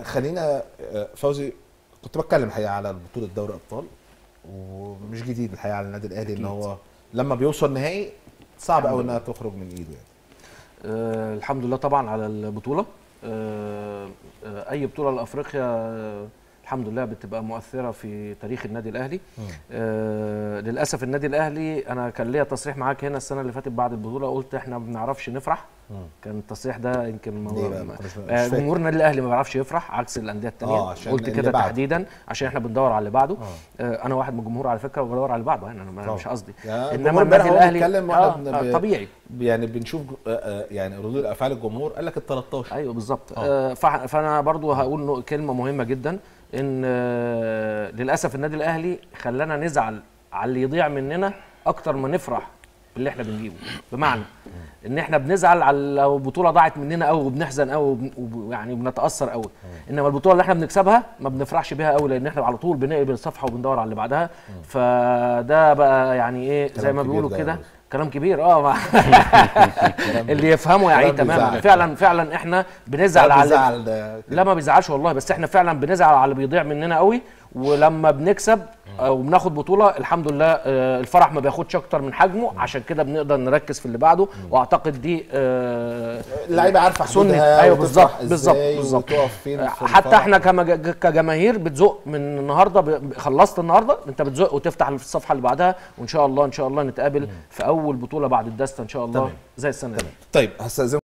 خلينا آه، فوزي كنت بتكلم الحقيقه على بطوله دوري ابطال ومش جديد الحقيقه على النادي الاهلي ان أكيد. هو لما بيوصل نهائي صعب قوي انها تخرج من ايده يعني آه الحمد لله طبعا على البطوله آه آه اي بطوله لافريقيا آه الحمد لله بتبقى مؤثره في تاريخ النادي الاهلي آه للاسف النادي الاهلي انا كان ليا تصريح معاك هنا السنه اللي فاتت بعد البطوله قلت احنا ما بنعرفش نفرح كان التصريح ده يمكن ليه بقى؟ ما كناش- مش آه، فاكر. جمهور النادي الاهلي ما بيعرفش يفرح عكس الانديه الثانيه آه، عشان قلت اللي كده بعده. تحديدا عشان احنا بندور على اللي بعده آه انا واحد من الجمهور على فكره وبدور على اللي بعده يعني انا أنا طبعا. مش قصدي يا انما الجمهور النادي امبارح هو الاهلي بيتكلم واحنا آه بن- آه ب- طبيعي يعني بنشوف آه، آه، يعني ردود افعال الجمهور قال لك ال 13 ايوه بالظبط آه. آه فع- فانا برضو هقول نق- كلمه مهمه جدا ان آه للاسف النادي الاهلي خلانا نزعل على اللي يضيع مننا اكتر ما نفرح باللي احنا بنجيبه بمعنى ان احنا بنزعل على لو البطوله ضاعت مننا قوي وبنحزن قوي ويعني بنتاثر قوي انما البطوله اللي احنا بنكسبها ما بنفرحش بيها قوي لان احنا على طول بنقلب الصفحه وبندور على اللي بعدها فده بقى يعني ايه زي كلام ما كبير بيقولوا ده كده يا أبو. كلام كبير اه ما- اللي يفهمه كلام يعني تماما بيزعل. فعلا فعلا احنا بنزعل على زعل ده لا ما بيزعلش والله بس احنا فعلا بنزعل على اللي بيضيع مننا قوي ولما بنكسب او بناخد بطوله الحمد لله آه، الفرح ما بياخدش اكتر من حجمه عشان كده بنقدر نركز في اللي بعده واعتقد دي آه، اللعيبه عارفه سنة. حدودها أيوة وتفرح بالظبط، بالظبط، إزاي بالظبط. وتقف فين في حتى الفرح. احنا كمج- كجماهير بتزق من النهارده ب- خلصت النهارده انت بتزق وتفتح الصفحه اللي بعدها وان شاء الله ان شاء الله نتقابل في اول بطوله بعد الدسته ان شاء الله تمام. زي السنه دي طيب هستاذن